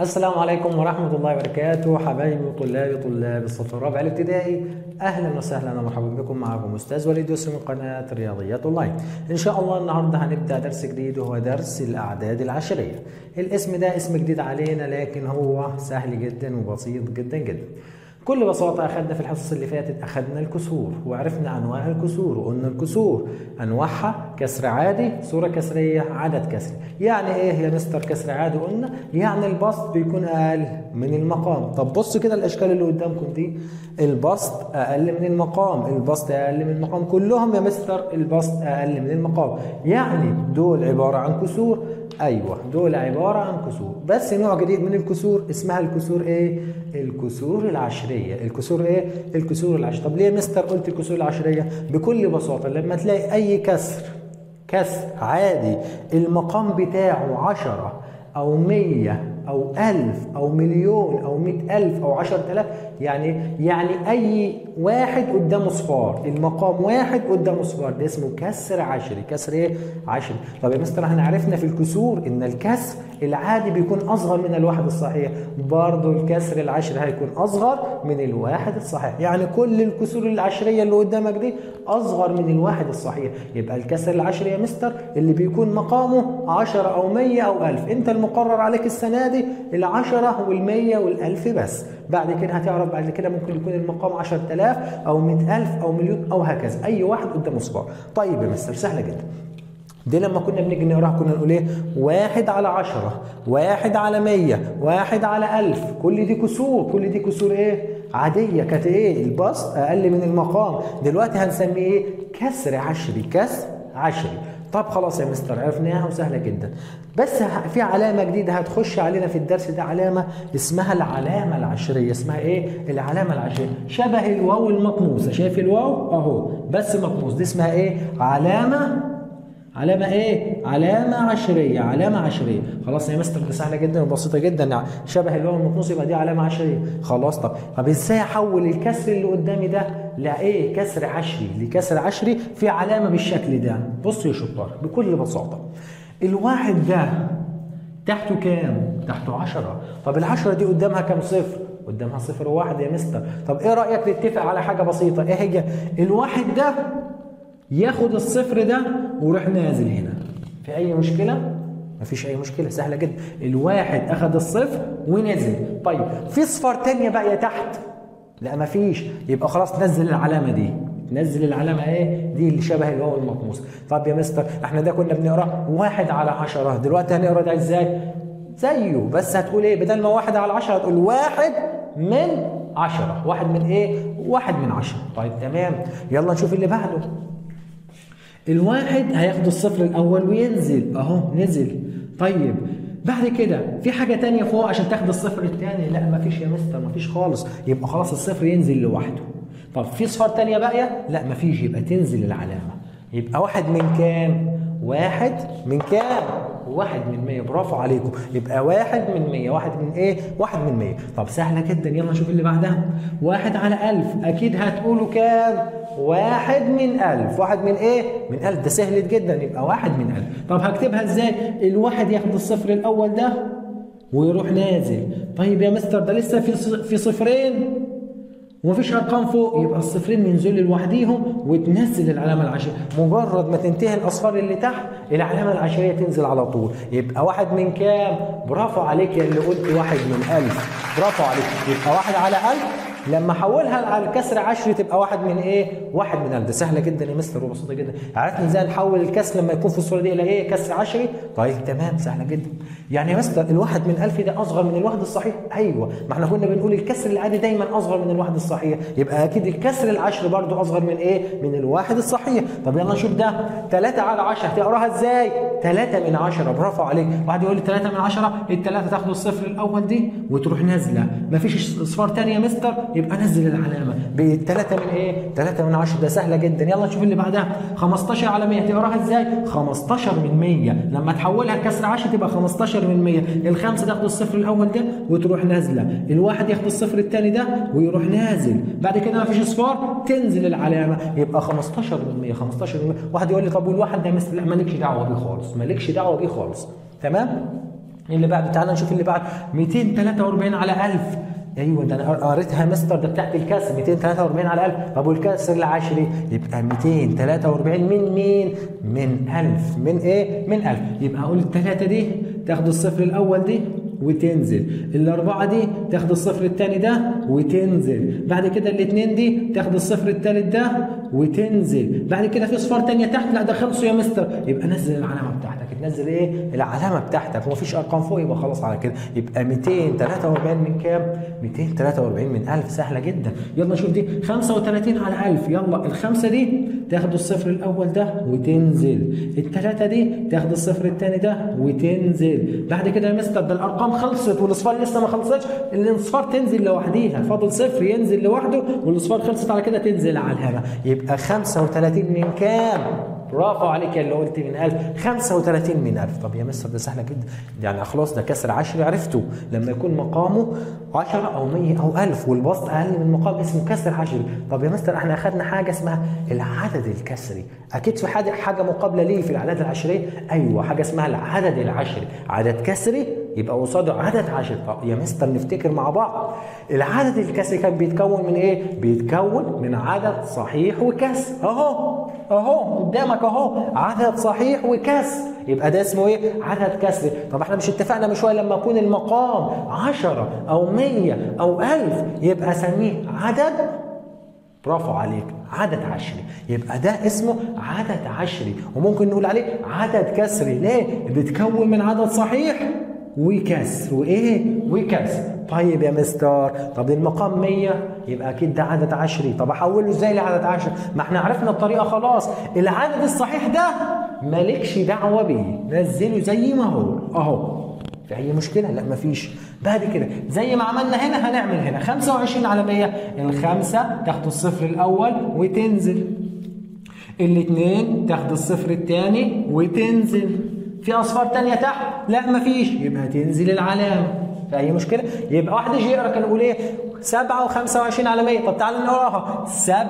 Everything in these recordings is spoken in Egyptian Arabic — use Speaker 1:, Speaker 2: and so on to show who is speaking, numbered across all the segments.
Speaker 1: السلام عليكم ورحمة الله وبركاته حبايبي وطلابي طلاب الصف الرابع الابتدائي أهلا وسهلا ومرحبا بكم معكم أستاذ وليد يوسف من قناة رياضيات أونلاين إن شاء الله النهاردة هنبدأ درس جديد وهو درس الأعداد العشرية الاسم ده اسم جديد علينا لكن هو سهل جدا وبسيط جدا جدا بكل بساطة أخذنا في الحصص اللي فاتت أخذنا الكسور وعرفنا أنواع الكسور وقلنا الكسور أنواعها كسر عادي صورة كسرية عدد كسري يعني إيه يا مستر كسر عادي قلنا يعني البسط بيكون أقل من المقام طب بصوا كده الأشكال اللي قدامكم دي البسط أقل من المقام البسط أقل من المقام كلهم يا مستر البسط أقل من المقام يعني دول عبارة عن كسور ايوه دول عباره عن كسور بس نوع جديد من الكسور اسمها الكسور ايه الكسور العشريه الكسور ايه الكسور العشريه طب ليه مستر قلت الكسور العشريه بكل بساطه لما تلاقي اي كسر كسر عادي المقام بتاعه عشرة أو مية أو ألف أو مليون أو مئة ألف أو عشرة ألاف يعني يعني أي واحد قدامه صفار المقام واحد قدامه صفار ده اسمه كسر عشري كسر إيه؟ عشري طب يا مستر احنا عرفنا في الكسور إن الكسر العادي بيكون أصغر من الواحد الصحيح برضه الكسر العشري هيكون أصغر من الواحد الصحيح يعني كل الكسور العشرية اللي قدامك دي أصغر من الواحد الصحيح يبقى الكسر العشري يا مستر اللي بيكون مقامه 10 أو 100 أو 1000 أنت المقرر عليك السنة دي العشرة والمية والألف بس بعد كده هتعرف بعد كده ممكن يكون المقام 10000 أو 100000 أو مليون أو هكذا أي واحد قدامه صفار طيب يا مستر سهلة جدا دي لما كنا بنيجي نقراها كنا نقول ايه؟ واحد على عشرة، واحد على مية، واحد على ألف، كل دي كسور، كل دي كسور ايه؟ عادية كانت ايه؟ البسط أقل من المقام، دلوقتي هنسميه ايه؟ كسر عشري، كسر عشري. طب خلاص يا مستر عرفناها وسهله جدا بس في علامه جديده هتخش علينا في الدرس ده علامه اسمها العلامه العشريه اسمها ايه العلامه العشريه شبه الواو المطموسه شايف الواو اهو بس مطموس دي اسمها ايه علامه علامة ايه؟ علامة عشرية، علامة عشرية، خلاص يا مستر دي سهلة جدا وبسيطة جدا شبه الواو المطموس يبقى دي علامة عشرية، خلاص طب طب ازاي احول الكسر اللي قدامي ده لايه؟ كسر عشري، لكسر عشري في علامة بالشكل ده، بصوا يا شطار بكل بساطة. الواحد ده تحته كام؟ تحته 10 طب العشرة دي قدامها كام صفر؟ قدامها صفر وواحد يا مستر طب ايه رأيك نتفق على حاجة بسيطة ايه هي؟ الواحد ده ياخد الصفر ده ويروح نازل هنا في اي مشكله مفيش اي مشكله سهله جدا الواحد اخد الصفر ونزل طيب في صفار تانية بقى تحت لا مفيش يبقى خلاص نزل العلامه دي نزل العلامة ايه؟ دي اللي شبه الواو المطموس. طب يا مستر احنا ده كنا بنقرا واحد على عشرة، دلوقتي هنقرا ده ازاي؟ زيه بس هتقول ايه؟ بدل ما واحد على عشرة هتقول واحد من عشرة، واحد من ايه؟ واحد من عشرة. طيب تمام، يلا نشوف اللي بعده. الواحد هياخد الصفر الاول وينزل اهو نزل طيب بعد كده في حاجة تانية فوق عشان تاخد الصفر التاني لا مفيش يا مستر مفيش خالص يبقى خلاص الصفر ينزل لوحده طب في صفار تانية باقية لا مفيش يبقى تنزل العلامة يبقى واحد من كام واحد من كام واحد من مية برافو عليكم يبقى واحد من مية واحد من ايه واحد من مية طب سهلة جدا يلا نشوف اللي بعدها واحد على ألف أكيد هتقولوا كام واحد من ألف واحد من ايه من ألف ده سهلت جدا يبقى واحد من ألف طب هكتبها ازاي الواحد ياخد الصفر الأول ده ويروح نازل طيب يا مستر ده لسه في في صفرين ومفيش ارقام فوق يبقى الصفرين ينزلوا لوحديهم وتنزل العلامه العشريه مجرد ما تنتهي الاصفار اللي تحت العلامه العشريه تنزل على طول يبقى واحد من كام برافو عليك يا اللي قلت واحد من ألف برافو عليك يبقى واحد على ألف لما احولها على الكسر عشري تبقى واحد من ايه؟ واحد من ألف ده سهله جدا يا مستر وبسيطه جدا عرفنا ازاي نحول الكسر لما يكون في الصوره دي الى ايه؟ كسر عشري؟ طيب تمام سهله جدا يعني يا مستر الواحد من ألف ده اصغر من الواحد الصحيح؟ ايوه ما احنا كنا بنقول الكسر العادي دايما اصغر من الواحد الصحيح يبقى اكيد الكسر العشري برضه اصغر من ايه؟ من الواحد الصحيح طب يلا نشوف ده 3 على 10 هتقراها ازاي؟ 3 من 10 برافو عليك واحد يقول لي 3 من 10 الثلاثه تاخد الصفر الاول دي وتروح نازله مفيش اصفار ثانيه يا مستر يبقى نزل العلامه بثلاثه من ايه؟ 3 من 10 ده سهله جدا يلا نشوف اللي بعدها 15 على 100 تقراها ازاي؟ 15 من 100 لما تحولها لكسر 10 تبقى 15 من 100 الخمسه تاخد الصفر الاول ده وتروح نازله الواحد ياخد الصفر الثاني ده ويروح نازل بعد كده مفيش اصفار تنزل العلامه يبقى 15 من 100 15 من 100 واحد يقول لي طب والواحد ده مثل لا مالكش دعوه بيه خالص مالكش دعوه بيه خالص تمام اللي بعده تعال نشوف اللي بعده 243 على 1000 ايوه ده انا قريتها مستر ده بتاعت الكسر 243 على 1000 طب والكسر العشري يبقى 243 من مين؟ من 1000 من ايه؟ من 1000 يبقى اقول الثلاثه دي تاخد الصفر الاول دي وتنزل الأربعة دي تاخد الصفر الثاني ده وتنزل بعد كده الاثنين دي تاخد الصفر الثالث ده وتنزل بعد كده في صفار تانية تحت لا ده خلصوا يا مستر يبقى نزل العلامة بتاعتك تنزل ايه العلامة بتاعتك ومفيش أرقام فوق يبقى خلاص على كده يبقى 243 من كام 243 من 1000 سهلة جدا يلا شوف دي 35 على 1000 يلا الخمسة دي تاخد الصفر الأول ده وتنزل الثلاثة دي تاخد الصفر الثاني ده وتنزل بعد كده يا مستر ده الأرقام خلصت والاصفار لسه ما خلصتش الاصفار تنزل لوحديها فاضل صفر ينزل لوحده والاصفار خلصت على كده تنزل على الهواء يبقى 35 من كام برافو عليك يا اللي قلت من 1000 35 من 1000 طب يا مستر ده سهله جدا يعني خلاص ده كسر 10 عرفته لما يكون مقامه 10 او 100 او 1000 والبسط اقل من مقام اسمه كسر 10 طب يا مستر احنا اخذنا حاجه اسمها العدد الكسري اكيد في حاجه حاجه مقابله ليه في الاعداد العشريه ايوه حاجه اسمها العدد العشري عدد كسري يبقى قصاده عدد عشري طب يا مستر نفتكر مع بعض العدد الكسري كان بيتكون من ايه بيتكون من عدد صحيح وكسر اهو اهو قدامك اهو عدد صحيح وكسر يبقى ده اسمه ايه عدد كسري طب احنا مش اتفقنا من شويه لما يكون المقام 10 او 100 او 1000 يبقى اسميه عدد برافو عليك عدد عشري يبقى ده اسمه عدد عشري وممكن نقول عليه عدد كسري ليه بيتكون من عدد صحيح وكسر وايه وكسر طيب يا مستر طب المقام 100 يبقى اكيد ده عدد عشري طب احوله ازاي لعدد عشري ما احنا عرفنا الطريقه خلاص العدد الصحيح ده مالكش دعوه بيه نزله زي ما هو اهو في اي مشكله لا مفيش بعد كده زي ما عملنا هنا هنعمل هنا 25 على 100 الخمسه تاخد الصفر الاول وتنزل الاثنين تاخد الصفر الثاني وتنزل في اصفار تانية تحت لا مفيش يبقى تنزل العلامه في اي مشكله يبقى واحد يجي يقرا كان يقول ايه 7 و25 على 100 طب تعالوا نقراها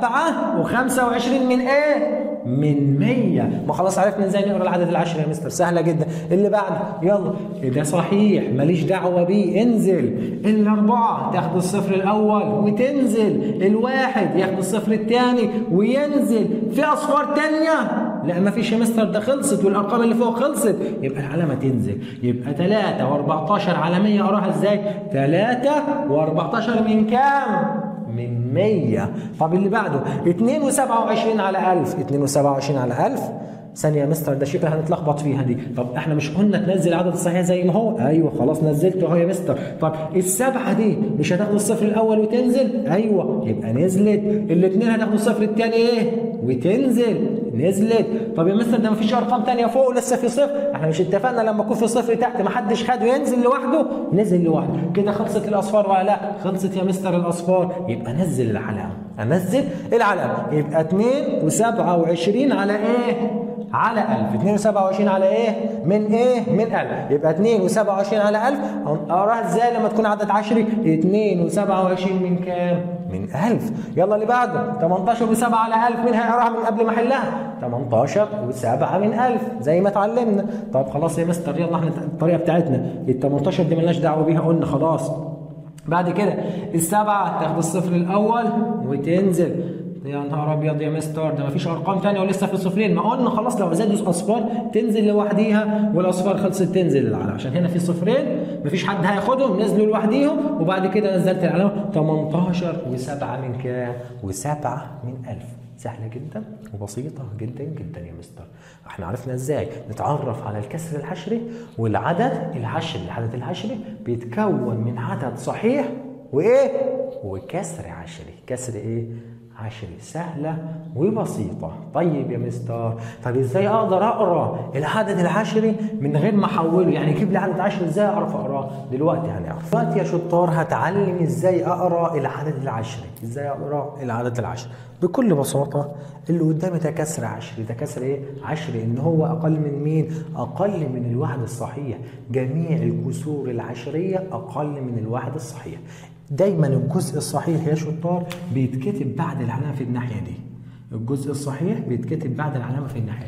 Speaker 1: 7 و25 من ايه من 100 ما خلاص عرفنا ازاي نقرا العدد العشري يا مستر سهله جدا اللي بعده يلا ده صحيح ماليش دعوه بيه انزل الاربعه تاخد الصفر الاول وتنزل الواحد ياخد الصفر الثاني وينزل في اصفار تانية لا ما فيش يا مستر ده خلصت والارقام اللي فوق خلصت يبقى العلامه تنزل يبقى 3 و14 على 100 اقراها ازاي 3 و14 من كام من 100 طب اللي بعده 2 و27 على 1000 2 و27 على 1000 ثانية يا مستر ده شكلها هنتلخبط فيها دي، طب احنا مش قلنا تنزل العدد الصحيح زي ما هو؟ ايوه خلاص نزلته اهو يا مستر، طب السبعة دي مش هتاخد الصفر الأول وتنزل؟ ايوه يبقى نزلت، الاثنين هتاخد الصفر الثاني ايه؟ وتنزل، نزلت، طب يا مستر ده مفيش أرقام ثانية فوق ولسه في صفر، احنا مش اتفقنا لما يكون في صفر تحت ما حدش خده ينزل لوحده؟ نزل لوحده، كده خلصت الأصفار ولا لا؟ خلصت يا مستر الأصفار، يبقى نزل العلامة، انزل العلامة، يبقى 2 و27 على ايه؟ على 1000 2 و27 على ايه من ايه من 1000 يبقى 2 و27 على 1000 اقراها ازاي لما تكون عدد عشري 2 و27 من كام من 1000 يلا اللي بعده 18 و7 على 1000 مين هيقراها من قبل ما احلها 18 و7 من 1000 زي ما اتعلمنا طب خلاص يا مستر يلا احنا الطريقه بتاعتنا ال 18 دي مالناش دعوه بيها قلنا خلاص بعد كده السبعه تاخد الصفر الاول وتنزل يا نهار ابيض يا مستر ده مفيش ارقام ثانيه ولسه في صفرين ما قلنا خلاص لو زادوا اصفار تنزل لوحديها والاصفار خلصت تنزل العلامه عشان هنا في صفرين مفيش حد هياخدهم نزلوا لوحديهم وبعد كده نزلت العلامه 18 و7 من كام؟ و7 من 1000 سهله جدا وبسيطه جدا جدا يا مستر احنا عرفنا ازاي نتعرف على الكسر العشري والعدد العشري العدد العشري بيتكون من عدد صحيح وايه وكسر عشري كسر ايه عشري سهلة وبسيطة طيب يا مستر طب ازاي اقدر اقرا العدد العشري من غير ما احوله يعني جيب لي عدد عشري ازاي اعرف اقراه دلوقتي هنعرف دلوقتي يا شطار هتعلم ازاي اقرا العدد العشري ازاي اقرا العدد العشري بكل بساطة اللي قدامي ده كسر عشري ده كسر ايه عشري ان هو اقل من مين اقل من الوحد الصحيح جميع الكسور العشرية اقل من الوحد الصحيح دايما الجزء الصحيح يا شطار بيتكتب بعد العلامه في الناحيه دي الجزء الصحيح بيتكتب بعد العلامه في الناحيه دي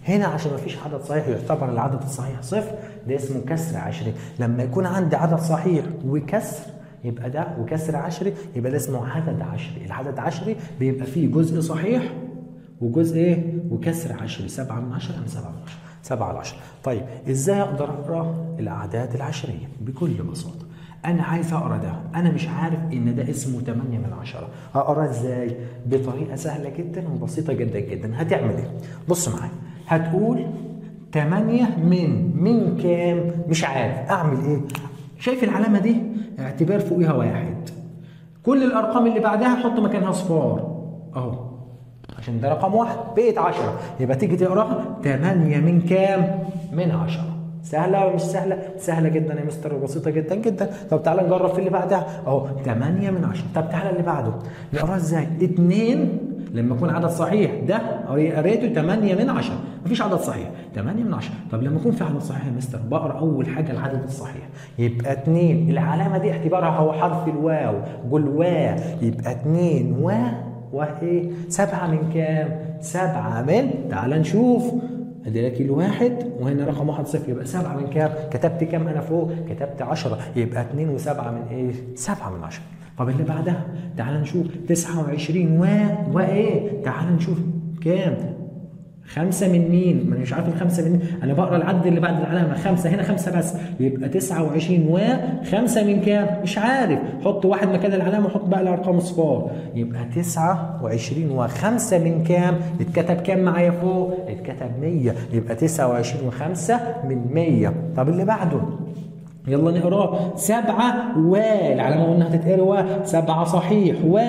Speaker 1: هنا عشان ما فيش عدد صحيح يعتبر العدد الصحيح صفر ده اسمه كسر عشري لما يكون عندي عدد صحيح وكسر يبقى ده وكسر عشري يبقى ده اسمه عدد عشري العدد عشري بيبقى فيه جزء صحيح وجزء ايه وكسر عشري سبعة من عشرة من سبعة من عشرة سبعة على عشرة طيب ازاي اقدر اقرا الاعداد العشريه بكل بساطه انا عايز اقرا ده انا مش عارف ان ده اسمه 8 من عشرة اقرا ازاي بطريقه سهله جدا وبسيطه جدا جدا هتعمل ايه بص معايا هتقول 8 من من كام مش عارف اعمل ايه شايف العلامه دي اعتبار فوقيها واحد كل الارقام اللي بعدها حط مكانها صفار اهو عشان ده رقم واحد بقت 10 يبقى تيجي تقراها 8 من كام؟ من 10 سهلة ولا مش سهلة؟ سهلة جدا يا مستر وبسيطة جدا جدا، طب تعالى نجرب في اللي بعدها، أهو 8 من 10، طب تعالى اللي بعده، نقراها إزاي؟ 2 لما يكون عدد صحيح ده قريته 8 من 10 مفيش عدد صحيح 8 من 10 طب لما يكون في عدد صحيح يا مستر بقرا اول حاجه العدد الصحيح يبقى 2 العلامه دي اعتبارها هو حرف الواو قول وا يبقى 2 و وايه سبعة من كام سبعة من تعال نشوف ادي لك الواحد وهنا رقم واحد صفر يبقى سبعة من كام كتبت كام انا فوق كتبت عشرة يبقى اتنين وسبعة من ايه سبعة من عشرة طب اللي بعدها تعال نشوف تسعة وعشرين و وايه تعال نشوف كام خمسة من مين؟ ما أنا مش عارف الخمسة من مين؟ أنا بقرا العدد اللي بعد العلامة خمسة هنا خمسة بس يبقى 29 وخمسة من كام؟ مش عارف حط واحد مكان العلامة وحط بقى الأرقام صفار يبقى 29 وخمسة من كام؟ اتكتب كام معايا فوق؟ اتكتب 100 يبقى 29 وخمسة من 100 طب اللي بعده يلا نقراه سبعة و العلامة قلنا هتتقري و سبعة صحيح و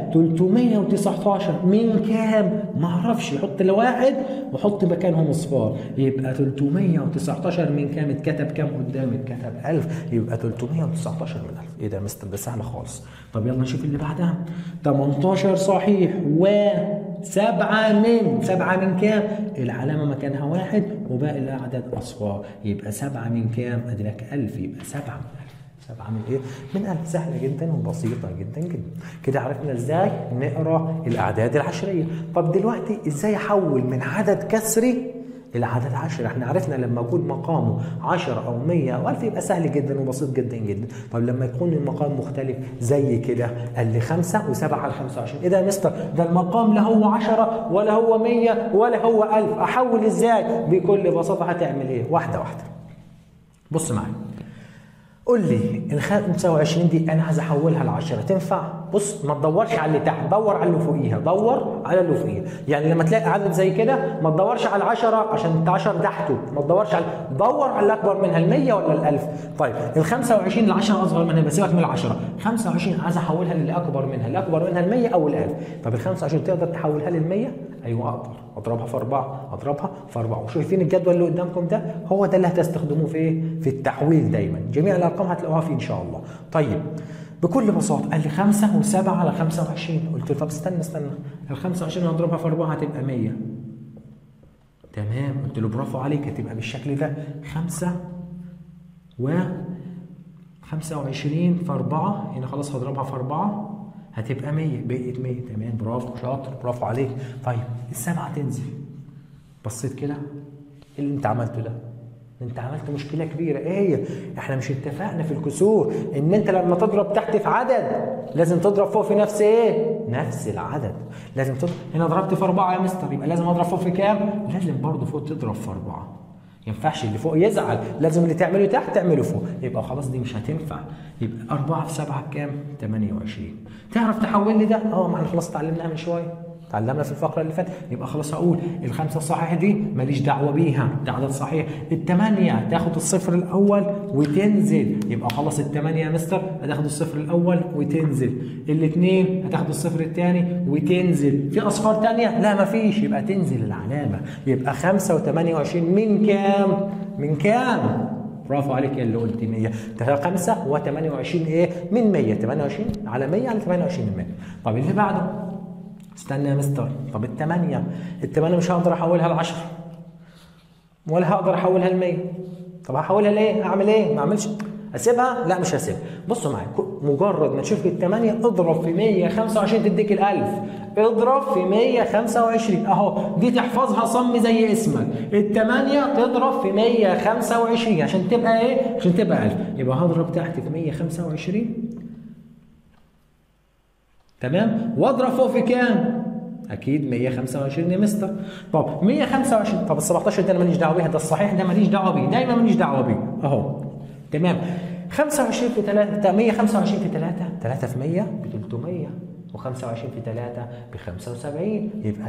Speaker 1: 319 من كام؟ ما اعرفش حط لواحد وحط مكانهم اصفار يبقى 319 من كام اتكتب كام قدام اتكتب 1000 يبقى 319 من 1000 ايه ده يا مستر ده سهل خالص طب يلا نشوف اللي بعدها 18 صحيح و سبعة من سبعة من كام؟ العلامة مكانها واحد وباقي الأعداد أصفار يبقى سبعة من كام؟ أدي لك 1000 يبقى سبعة من 1000 سبعة من إيه؟ من 1000 سهلة جدا وبسيطة جدا جدا كده عرفنا إزاي نقرأ الأعداد العشرية طب دلوقتي إزاي أحول من عدد كسري العدد 10 احنا عرفنا لما يكون مقامه 10 او 100 او 1000 يبقى سهل جدا وبسيط جدا جدا طب لما يكون المقام مختلف زي كده قال لي 5 و7 على 25 ايه ده يا مستر ده المقام لا هو 10 ولا هو 100 ولا هو 1000 احول ازاي بكل بساطه هتعمل ايه واحده واحده بص معايا قول لي ال 25 دي انا عايز احولها ل 10 تنفع؟ بص ما تدورش على اللي تحت دور على اللي فوقيها دور على اللي فوقيها يعني لما تلاقي عدد زي كده ما تدورش على ال 10 عشان ال 10 تحته ما تدورش على دور على اللي اكبر منها ال 100 ولا ال 1000 طيب ال 25 ال 10 اصغر منها بسيبك من ال 10 25 عايز احولها للي اكبر منها اللي اكبر منها ال 100 او ال 1000 طب ال 25 تقدر تحولها لل 100 ايوه اقدر اضربها في 4 اضربها في 4 وشايفين الجدول اللي قدامكم ده هو ده اللي هتستخدموه في ايه في التحويل دايما جميع الارقام هتلاقوها فيه ان شاء الله طيب بكل بساطه قال لي 5 و7 على 25 قلت له طب استنى استنى ال 25 هضربها في 4 هتبقى 100 تمام قلت له برافو عليك هتبقى بالشكل ده 5 و 25 في 4 هنا خلاص هضربها في 4 هتبقى 100 بقيت 100 تمام برافو شاطر برافو عليك طيب السبعه تنزل بصيت كده ايه اللي انت عملته ده؟ انت عملت مشكله كبيره ايه هي؟ احنا مش اتفقنا في الكسور ان انت لما تضرب تحت في عدد لازم تضرب فوق في نفس ايه؟ نفس العدد لازم تضرب هنا ضربت في اربعه يا مستر يبقى لازم اضرب فوق في كام؟ لازم برضه فوق تضرب في اربعه ينفعش اللي فوق يزعل لازم اللي تعمله تحت تعمله فوق يبقى خلاص دي مش هتنفع يبقى 4 في 7 بكام 28 تعرف تحول لي ده اه ما احنا خلاص اتعلمناها من شويه اتعلمنا في الفقره اللي فاتت يبقى خلاص اقول الخمسه الصحيحه دي ماليش دعوه بيها ده عدد صحيح الثمانيه تاخد الصفر الاول وتنزل يبقى خلاص الثمانيه يا مستر هتاخد الصفر الاول وتنزل الاثنين هتاخد الصفر الثاني وتنزل في اصفار ثانيه لا ما فيش يبقى تنزل العلامه يبقى 5 و28 من كام من كام برافو عليك يا اللي قلت 100 ده 5 و28 ايه من 100 28 على 100 على 28 من 100 طب اللي بعده استنى يا مستر طب الثمانية الثمانية مش هقدر احولها ل 10 ولا هقدر احولها ل 100 طب هحولها ليه؟ اعمل ايه؟ ما اعملش اسيبها لا مش هسيبها بصوا معايا مجرد ما تشوف الثمانية اضرب في 125 تديك الألف اضرب في 125 اهو دي تحفظها صم زي اسمك الثمانية تضرب في 125 عشان تبقى ايه عشان تبقى 1000 يبقى هضرب تحت في 125 تمام واضرب فوق في كام اكيد 125 يا مستر طب 125 طب ال 17 ده انا ماليش دعوه بيها ده الصحيح ده ماليش دعوه بيه دايما ماليش دعوه بيه اهو تمام 25 في 3 125 في 3 3 في 100 ب 300 و25 في 3 ب 75 يبقى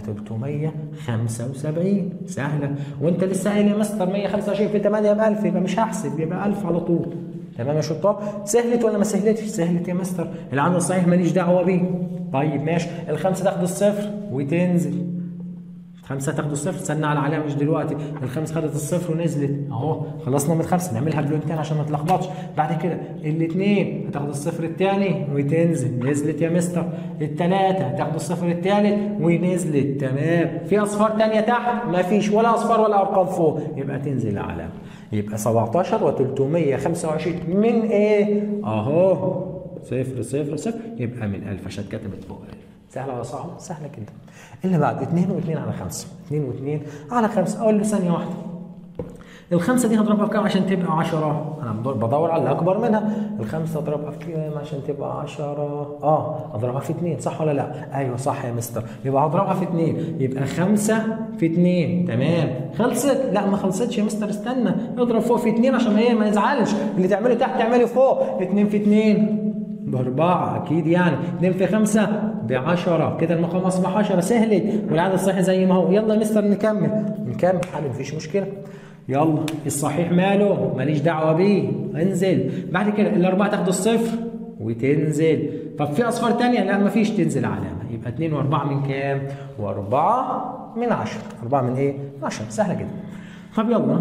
Speaker 1: 375 سهله وانت لسه قايل يا مستر 125 في 8 ب 1000 يبقى مش هحسب يبقى 1000 على طول تمام يا شطار سهلت ولا ما سهلتش سهلت يا مستر العدد الصحيح ماليش دعوه بيه طيب ماشي الخمسه تاخد الصفر وتنزل خمسة تاخد الصفر استنى على عليها مش دلوقتي الخمسة خدت الصفر ونزلت اهو خلصنا من خمسة نعملها بلونتين عشان ما تلخبطش بعد كده الاثنين هتاخد الصفر الثاني وتنزل نزلت يا مستر الثلاثة هتاخد الصفر الثالث ونزلت تمام في اصفار ثانية تحت ما فيش ولا اصفار ولا ارقام فوق يبقى تنزل العلامة يبقى 17 و325 من ايه؟ اهو صفر صفر صفر يبقى من 1000 عشان كتبت فوق 1000 سهلة ولا صعبة؟ سهلة جدا. اللي بعد 2 و2 على 5 2 و2 على 5 اقول له ثانية واحدة. الخمسة دي هضربها بكام عشان تبقى 10 انا بدور على الاكبر منها الخمسة اضربها في كام عشان تبقى 10 اه اضربها في 2 صح ولا لا ايوه صح يا مستر يبقى هضربها في 2 يبقى 5 في 2 تمام خلصت لا ما خلصتش يا مستر استنى اضرب فوق في 2 عشان هي ما يزعلش اللي تعمله تحت تعمله فوق 2 في 2 بأربعة أكيد يعني 2 في 5 ب 10 كده المقام أصبح 10 سهلت والعدد الصحيح زي ما هو يلا يا مستر نكمل نكمل حل مفيش مشكلة يلا الصحيح ماله ماليش دعوه بيه انزل بعد كده الاربعه تاخد الصفر وتنزل طب في اصفار تانية لا مفيش تنزل علامه يبقى 2 و4 من كام و4 من 10 4 من ايه 10 سهله جدا طب يلا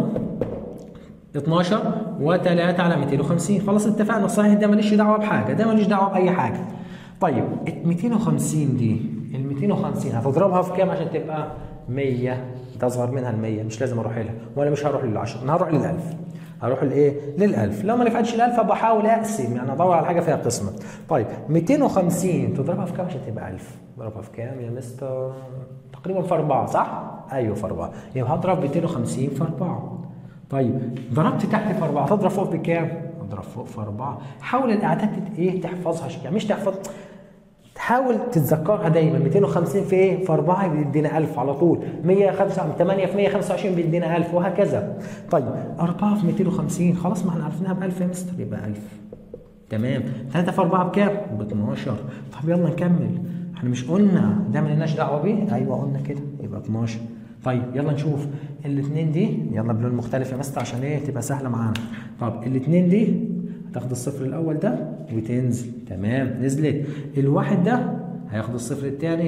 Speaker 1: 12 و3 على 250 خلاص اتفقنا الصحيح ده ماليش دعوه بحاجه ده ماليش دعوه باي حاجه طيب ال 250 دي ال 250 هتضربها في كام عشان تبقى 100 تصغر منها ال 100 مش لازم اروح لها ولا مش هروح لل 10 انا هروح لل 1000 هروح لايه؟ لل1000 لو ما نفعتش ال1000 بحاول اقسم يعني ادور على حاجه فيها قسمه طيب 250 تضربها في كام عشان تبقى 1000 تضربها في كام يا مستر تقريبا في 4 صح؟ ايوه في 4 يبقى هضرب 250 في 4 طيب ضربت تحت في 4 تضرب فوق بكام؟ اضرب فوق في 4 حاول الاعداد ايه تحفظها يعني مش تحفظ حاول تتذكرها دايما 250 في ايه؟ في 4 بيدينا 1000 على طول 105 8 في 125 بيدينا 1000 وهكذا طيب 4 في 250 خلاص ما احنا عرفناها ب 1000 يا مستر يبقى 1000 تمام 3 في 4 بكام؟ ب 12 طب يلا نكمل احنا مش قلنا ده مالناش دعوه بيه؟ ايوه قلنا كده يبقى 12 طيب يلا نشوف الاثنين دي يلا بلون مختلف يا مستر عشان ايه تبقى سهله معانا طب الاثنين دي هتاخد الصفر الاول ده وتنزل تمام نزلت الواحد ده هياخد الصفر الثاني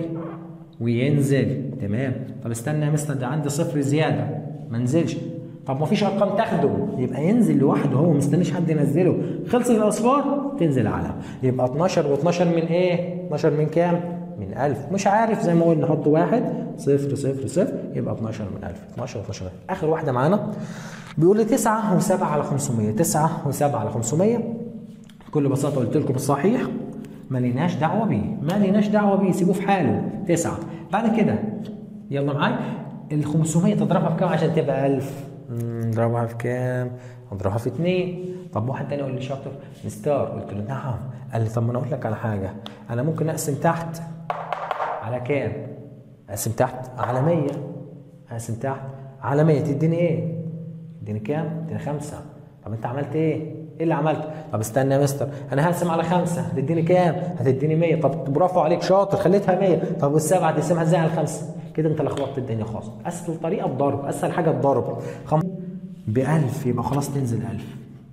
Speaker 1: وينزل تمام طب استنى يا مستر ده عندي صفر زياده ما نزلش طب ما فيش ارقام تاخده يبقى ينزل لوحده هو مستنيش حد ينزله خلصت الاصفار تنزل على يبقى 12 و12 من ايه 12 من كام من 1000 مش عارف زي ما قلنا نحط واحد صفر صفر صفر يبقى 12 من 1000 12 و12 اخر واحده معانا بيقول لي 9 و7 على 500 9 و7 على 500 بكل بساطه قلت لكم الصحيح ما ليناش دعوه بيه ما ليناش دعوه بيه سيبوه في حاله 9 بعد كده يلا معايا ال 500 تضربها في كام عشان تبقى 1000 نضربها في كام؟ اضربها في 2 طب واحد تاني يقول لي شاطر مستار قلت له نعم قال لي طب ما انا اقول لك على حاجه انا ممكن اقسم تحت على كام؟ اقسم تحت على 100 اقسم تحت على 100 تديني ايه؟ تديني كام؟ تديني خمسة طب انت عملت ايه؟ ايه اللي عملته؟ طب استنى يا مستر انا هقسم على خمسة هتديني كام؟ هتديني 100 طب برافو عليك شاطر خليتها 100 طب والسبعة تقسمها ازاي على الخمسة؟ كده انت لخبطت الدنيا خالص اسهل طريقة الضرب اسهل حاجة الضرب خم... ب 1000 يبقى خلاص تنزل 1000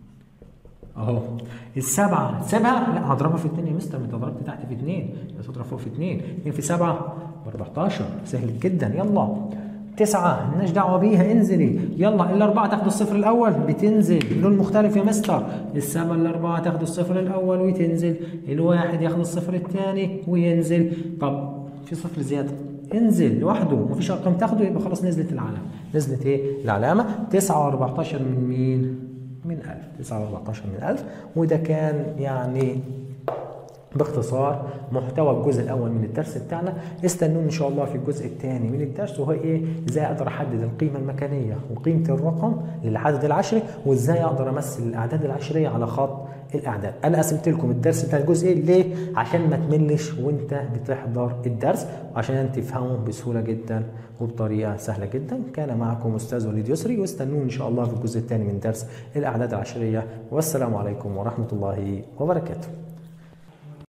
Speaker 1: اهو السبعة سيبها لا هضربها في 2 يا مستر انت ضربت تحت في 2 يبقى تضرب فوق في 2 2 في 7 ب 14 سهل جدا يلا تسعة مالناش دعوة بيها انزلي يلا الأربعة تاخد الصفر الأول بتنزل لون مختلف يا مستر السبعة الأربعة تاخد الصفر الأول وتنزل الواحد ياخد الصفر الثاني وينزل طب في صفر زيادة انزل لوحده مفيش أرقام تاخده يبقى خلاص نزلت العلامة نزلت إيه العلامة 9 و14 من مين؟ من 1000 9 14 من 1000 وده كان يعني باختصار محتوى الجزء الاول من الدرس بتاعنا استنوني ان شاء الله في الجزء الثاني من الدرس وهو ايه ازاي اقدر احدد القيمه المكانيه وقيمه الرقم للعدد العشري وازاي اقدر امثل الاعداد العشريه على خط الاعداد انا قسمت لكم الدرس بتاع الجزء ايه ليه عشان ما تملش وانت بتحضر الدرس وعشان تفهمه بسهوله جدا وبطريقه سهله جدا كان معكم استاذ وليد يسري واستنوني ان شاء الله في الجزء الثاني من درس الاعداد العشريه والسلام عليكم ورحمه الله وبركاته